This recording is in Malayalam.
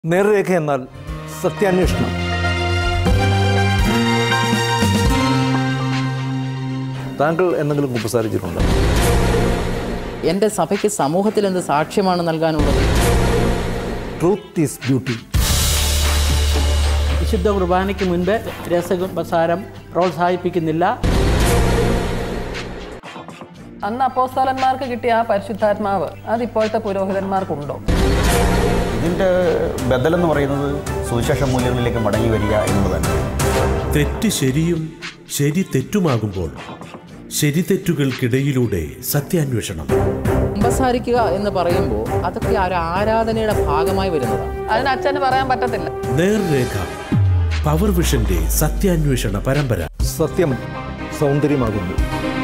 നേർരേഖ എന്നാൽ സത്യാന്വേഷണം താങ്കൾ എന്തെങ്കിലും കുമ്പസാരിച്ചിട്ടുണ്ടോ എൻ്റെ സഭയ്ക്ക് സമൂഹത്തിൽ എന്ത് സാക്ഷ്യമാണ് നൽകാനുള്ളത് ട്രൂത്ത് ഈസ് ബ്യൂട്ടി വിശുദ്ധ കുർബാനയ്ക്ക് മുൻപ് രസകുംഭസാരം പ്രോത്സാഹിപ്പിക്കുന്നില്ല അന്ന് അപ്പോസ്തലന്മാർക്ക് കിട്ടിയ ആ പരിശുദ്ധാത്മാവ് അത് ഇപ്പോഴത്തെ പുരോഹിതന്മാർക്കുണ്ടോ ഇതിൻ്റെ ബദലെന്ന് പറയുന്നത് സുവിശേഷ മൂല്യങ്ങളിലേക്ക് മടങ്ങി വരിക എന്നുള്ളത് തന്നെ തെറ്റ് ശരിയും ശരി തെറ്റുമാകുമ്പോൾ ശരി തെറ്റുകൾക്കിടയിലൂടെ സത്യാന്വേഷണം കുമ്പസാരിക്കുക എന്ന് പറയുമ്പോൾ അതൊക്കെ ഒരു ആരാധനയുടെ ഭാഗമായി വരുന്നതാണ് അതിന് അച്ഛന് പറയാൻ പറ്റത്തില്ല നേർരേഖ പവർ വിഷന്റെ സത്യാന്വേഷണ പരമ്പര സത്യം സൗന്ദര്യമാകുന്നു